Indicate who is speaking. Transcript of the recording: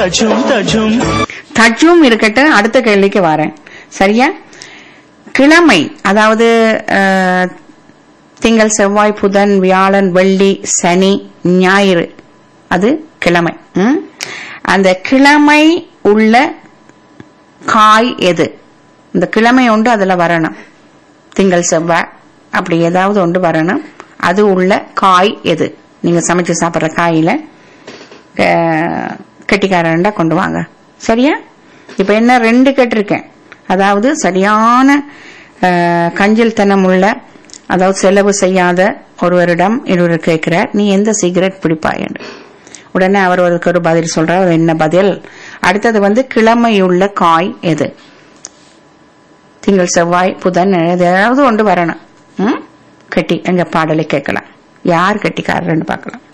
Speaker 1: தஜும் தஜும்
Speaker 2: தஜும் இருக்கட்டும் அடுத்த கேள்விக்கு வரேன் சரியா கிழமை அதாவது அஹ், திங்கள் செவ்வாய் புதன் வியாழன் வெள்ளி சனி ஞாயிறு அது கிழமை ம்? அந்த கிழமை உள்ள காய் எது இந்த கிழமை ஒன்று அதுல வரணும் திங்கள் செவ்வாய் அப்படி ஏதாவது ஒன்று வரணும் அது உள்ள காய் எது நீங்க சமைச்சு சாப்பிடுற காயில அஹ், கெட்டிக்காரன்டா கொண்டு வாங்க சரியா இப்ப என்ன ரெண்டு கேட்டிருக்கேன் அதாவது சரியான அஹ், கஞ்சல் தனம் உள்ள அதாவது செலவு செய்யாத ஒருவரிடம் இருவர் கேட்கிறார் நீ எந்த சிகரெட் பிடிப்பாய் என்று உடனே அவர் ஒருக்கு ஒரு பதில் சொல்றார் அது என்ன பதில் அடுத்தது வந்து கிழமையுள்ள காய் எது திங்கள் செவ்வாய் புதன் ஏதாவது ஒன்று வரணும் ம்? கட்டி எங்க பாடலை கேட்கலாம் யார் கட்டிக்காரர்னு பார்க்கலாம்